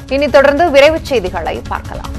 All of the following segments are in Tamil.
இனி தொடர்ந்து விரைவுச் செய்திகளை பார்க்கலாம்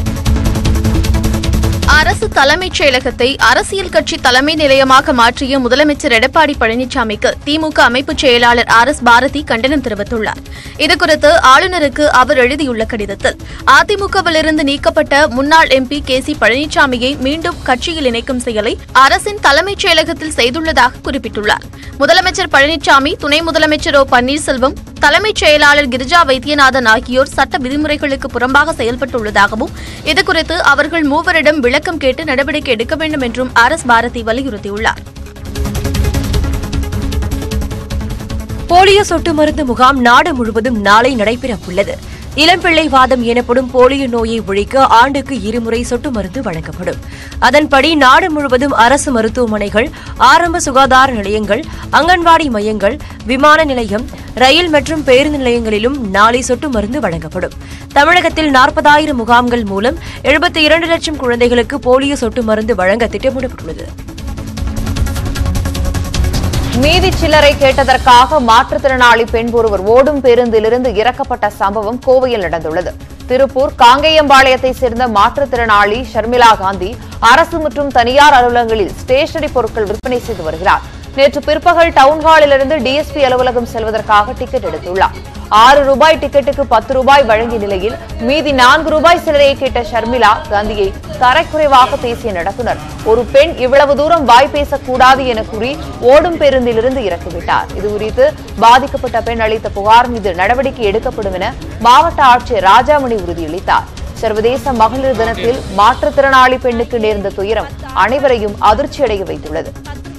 அரசு தலைமைச் செயலகத்தை அரசியல் கட்சி தலைமை நிலையமாக மாற்றிய முதலமைச்சர் எடப்பாடி பழனிசாமிக்கு திமுக அமைப்பு செயலாளர் ஆர் எஸ் பாரதி கண்டனம் தெரிவித்துள்ளார் இதுகுறித்து ஆளுநருக்கு அவர் எழுதியுள்ள கடிதத்தில் அதிமுகவிலிருந்து நீக்கப்பட்ட முன்னாள் எம்பி கே சி பழனிசாமியை மீண்டும் கட்சியில் இணைக்கும் செயலை அரசின் தலைமைச் செயலகத்தில் செய்துள்ளதாக குறிப்பிட்டுள்ளார் முதலமைச்சர் பழனிசாமி துணை முதலமைச்சர் ஓ பன்னீர்செல்வம் தலைமைச் செயலாளர் கிரிஜா வைத்தியநாதன் ஆகியோர் சட்ட விதிமுறைகளுக்கு புறம்பாக செயல்பட்டுள்ளதாகவும் இதுகுறித்து அவர்கள் மூவரிடம் விளக்கம் கேட்டு நடவடிக்கை எடுக்க வேண்டும் என்றும் ஆர் எஸ் பாரதி வலியுறுத்தியுள்ளார் போலியோ சொட்டு மருந்து முகாம் நாடு முழுவதும் நாளை நடைபெற உள்ளது இளம்பிள்ளை வாதம் எனப்படும் போலியோ நோயை ஒழிக்க ஆண்டுக்கு இருமுறை சொட்டு மருந்து வழங்கப்படும் அதன்படி நாடு முழுவதும் அரசு மருத்துவமனைகள் ஆரம்ப சுகாதார நிலையங்கள் அங்கன்வாடி மையங்கள் விமான நிலையம் ரயில் மற்றும் பேருந்து நிலையங்களிலும் நாளை சொட்டு மருந்து வழங்கப்படும் தமிழகத்தில் நாற்பதாயிரம் முகாம்கள் மூலம் எழுபத்தி இரண்டு லட்சம் குழந்தைகளுக்கு போலியோ சொட்டு மருந்து வழங்க திட்டமிடப்பட்டுள்ளது மீதி சில்லறை கேட்டதற்காக மாற்றுத்திறனாளி பெண் ஒருவர் ஓடும் பேருந்திலிருந்து இறக்கப்பட்ட சம்பவம் கோவையில் நடந்துள்ளது திருப்பூர் காங்கேயம்பாளையத்தை சேர்ந்த மாற்றுத்திறனாளி ஷர்மிளா காந்தி அரசு மற்றும் தனியார் அலுவலகங்களில் ஸ்டேஷனரி பொருட்கள் விற்பனை செய்து வருகிறார் நேற்று பிற்பகல் டவுன்ஹாலிலிருந்து டிஎஸ்பி அலுவலகம் செல்வதற்காக டிக்கெட் எடுத்துள்ளார் ஆறு ரூபாய் டிக்கெட்டுக்கு பத்து ரூபாய் வழங்கிய நிலையில் மீதி நான்கு ரூபாய் சிலரையை கேட்ட ஷர்மிளா காந்தியை தரைக்குறைவாக பேசிய நடத்துனர் ஒரு பெண் இவ்வளவு தூரம் வாய் பேசக்கூடாது என கூறி ஓடும் பேருந்திலிருந்து இறக்கிவிட்டார் இதுகுறித்து பாதிக்கப்பட்ட பெண் அளித்த புகார் மீது நடவடிக்கை எடுக்கப்படும் என மாவட்ட ஆட்சியர் ராஜாமணி உறுதியளித்தார் சர்வதேச மகளிர் தினத்தில் மாற்றுத்திறனாளி பெண்ணுக்கு நேர்ந்த துயரம் அனைவரையும் அதிர்ச்சியடைய வைத்துள்ளது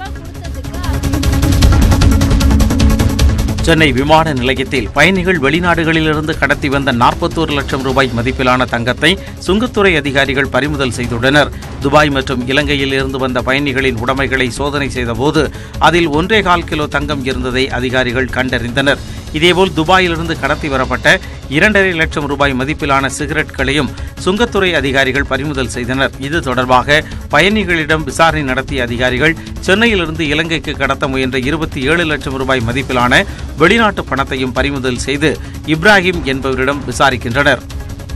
சென்னை விமான நிலையத்தில் பயணிகள் வெளிநாடுகளிலிருந்து கடத்தி வந்த நாற்பத்தோரு லட்சம் ரூபாய் மதிப்பிலான தங்கத்தை சுங்கத்துறை அதிகாரிகள் பறிமுதல் செய்துள்ளனர் துபாய் மற்றும் இலங்கையில் இருந்து வந்த பயணிகளின் உடைமைகளை சோதனை செய்தபோது அதில் ஒன்றே கால் கிலோ தங்கம் இருந்ததை அதிகாரிகள் கண்டறிந்தனர் இதேபோல் துபாயிலிருந்து கடத்தி வரப்பட்ட இரண்டரை லட்சம் ரூபாய் மதிப்பிலான சிகரெட்களையும் சுங்கத்துறை அதிகாரிகள் பறிமுதல் செய்தனர் இது தொடர்பாக பயணிகளிடம் விசாரணை நடத்திய அதிகாரிகள் சென்னையிலிருந்து இலங்கைக்கு கடத்த முயன்ற இருபத்தி ஏழு லட்சம் ரூபாய் மதிப்பிலான வெளிநாட்டு பணத்தையும் பறிமுதல் செய்து இப்ராஹிம் என்பவரிடம் விசாரிக்கின்றனர்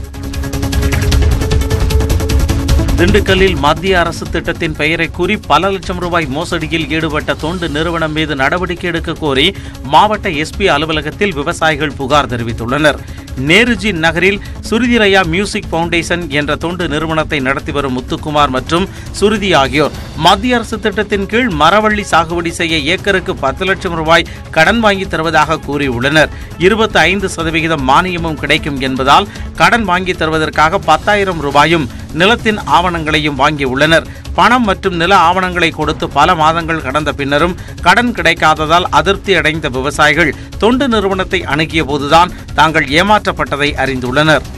திண்டுக்கல்லில் மத்திய அரசு திட்டத்தின் பெயரை கூறி பல லட்சம் ரூபாய் மோசடியில் ஈடுபட்ட தொண்டு நிறுவனம் மீது நடவடிக்கை எடுக்க கோரி மாவட்ட எஸ்பி அலுவலகத்தில் விவசாயிகள் புகார் தெரிவித்துள்ளனர் நேருஜி நகரில் சுருதிரையா மியூசிக் பவுண்டேஷன் என்ற தொண்டு நிறுவனத்தை நடத்தி வரும் முத்துக்குமார் மற்றும் சுருதி ஆகியோர் மத்திய அரசு திட்டத்தின் கீழ் மரவள்ளி சாகுபடி செய்ய ஏக்கருக்கு பத்து லட்சம் ரூபாய் கடன் வாங்கி தருவதாக கூறியுள்ளனர் இருபத்தி ஐந்து சதவிகிதம் மானியமும் கிடைக்கும் என்பதால் கடன் வாங்கி தருவதற்காக பத்தாயிரம் ரூபாயும் நிலத்தின் ஆவணங்களையும் வாங்கியுள்ளனர் பணம் மற்றும் நில ஆவணங்களை கொடுத்து பல மாதங்கள் கடந்த பின்னரும் கடன் கிடைக்காததால் அதிருப்தி அடைந்த விவசாயிகள் தொண்டு நிறுவனத்தை அணுகிய போதுதான் தாங்கள் ஏமாற்றப்பட்டதை அறிந்துள்ளனர்